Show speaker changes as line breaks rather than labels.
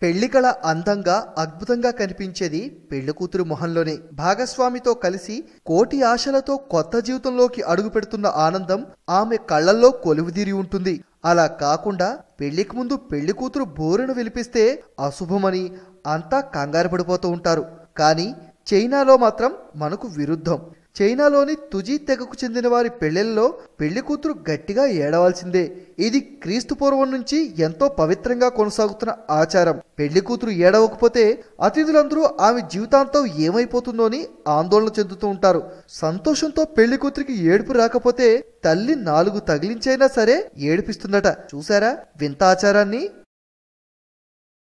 పెళ్లి కళ అందంగా అద్భుతంగా కనిపించేది పెళ్లి కూతురు మొహంలోనే భాగస్వామితో కలిసి కోటి ఆశలతో కొత్త జీవితంలోకి అడుగు పెడుతున్న ఆనందం ఆమె కళ్ళల్లో కొలువుదీరి ఉంటుంది అలా కాకుండా పెళ్లికి ముందు పెళ్లి కూతురు బోరును విలిపిస్తే అశుభమని అంతా కంగారు పడిపోతూ ఉంటారు కానీ చైనాలో మాత్రం మనకు విరుద్ధం చైనాలోని తుజీ తెగకు చెందిన వారి పెళ్లిల్లో పెళ్లి కూతురు గట్టిగా ఏడవాల్సిందే ఇది క్రీస్తు పూర్వం నుంచి ఎంతో పవిత్రంగా కొనసాగుతున్న ఆచారం పెళ్లి కూతురు ఏడవకపోతే అతిథులందరూ ఆమె జీవితాంతం ఏమైపోతుందో అని ఆందోళన చెందుతూ ఉంటారు సంతోషంతో పెళ్లి కూతురికి ఏడుపు రాకపోతే తల్లి నాలుగు తగిలించైనా సరే ఏడిపిస్తుందట చూసారా వింత ఆచారాన్ని